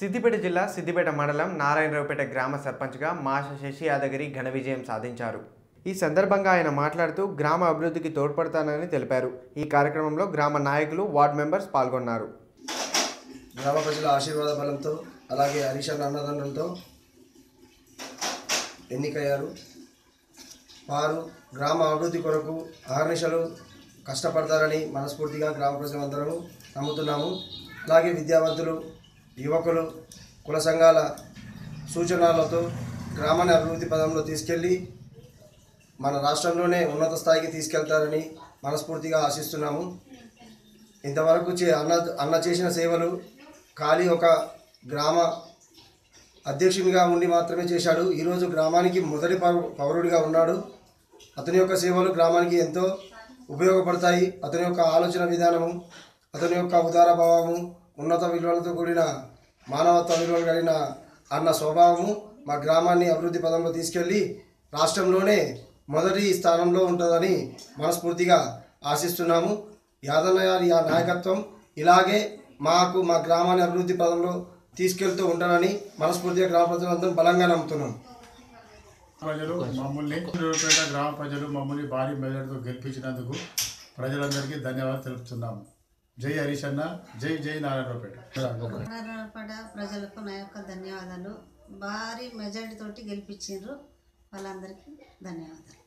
సిద్దిపేట జిల్లా సిద్దిపేట మండలం నారాయణరావుపేట గ్రామ సర్పంచ్గా మాష శశి యాదగిరి ఘన విజయం సాధించారు ఈ సందర్భంగా ఆయన మాట్లాడుతూ గ్రామ అభివృద్ధికి తోడ్పడతానని తెలిపారు ఈ కార్యక్రమంలో గ్రామ నాయకులు వార్డు మెంబర్స్ పాల్గొన్నారు గ్రామ ప్రజల ఆశీర్వాద బలంతో అలాగే హరీష్ అన్న అన్నదండలతో ఎన్నికయ్యారు వారు గ్రామ అభివృద్ధి కొరకు అహర్నిశలు కష్టపడతారని మనస్ఫూర్తిగా గ్రామ ప్రజలందరము నమ్ముతున్నాము అలాగే విద్యావంతులు యువకులు కుల సంఘాల సూచనలతో గ్రామాన్ని అభివృద్ధి పదంలో తీసుకెళ్ళి మన రాష్ట్రంలోనే ఉన్నత స్థాయికి తీసుకెళ్తారని మనస్ఫూర్తిగా ఆశిస్తున్నాము ఇంతవరకు చే అన్న అన్న చేసిన సేవలు ఖాళీ ఒక గ్రామ అధ్యక్షునిగా ఉండి మాత్రమే చేశాడు ఈరోజు గ్రామానికి మొదటి పౌ- పౌరుడిగా ఉన్నాడు అతని యొక్క సేవలు గ్రామానికి ఎంతో ఉపయోగపడతాయి అతని యొక్క ఆలోచన విధానము అతని యొక్క ఉదార భావము ఉన్నత విలువలతో కూడిన మానవత్వ విలువలు కలిగిన అన్న స్వభావము మా గ్రామాన్ని అభివృద్ధి పదంలో తీసుకెళ్ళి రాష్ట్రంలోనే మొదటి స్థానంలో ఉంటుందని మనస్ఫూర్తిగా ఆశిస్తున్నాము యాదన్న గారి ఆ నాయకత్వం ఇలాగే మాకు మా గ్రామాన్ని అభివృద్ధి పదంలో తీసుకెళ్తూ ఉంటానని మనస్ఫూర్తిగా గ్రామ ప్రజలందరం బలంగా నమ్ముతున్నాం ప్రజలు మమ్మల్ని పేట గ్రామ ప్రజలు మమ్మల్ని భారీ మెజార్టీతో గెలిపించినందుకు ప్రజలందరికీ ధన్యవాదాలు తెలుపుతున్నాము జై హరీష్ అన్న జై జై నారాయణరావుపేట నారాయణపేట ప్రజలకు నా యొక్క ధన్యవాదాలు భారీ మెజారిటీ తోటి గెలిపించారు వాళ్ళందరికీ ధన్యవాదాలు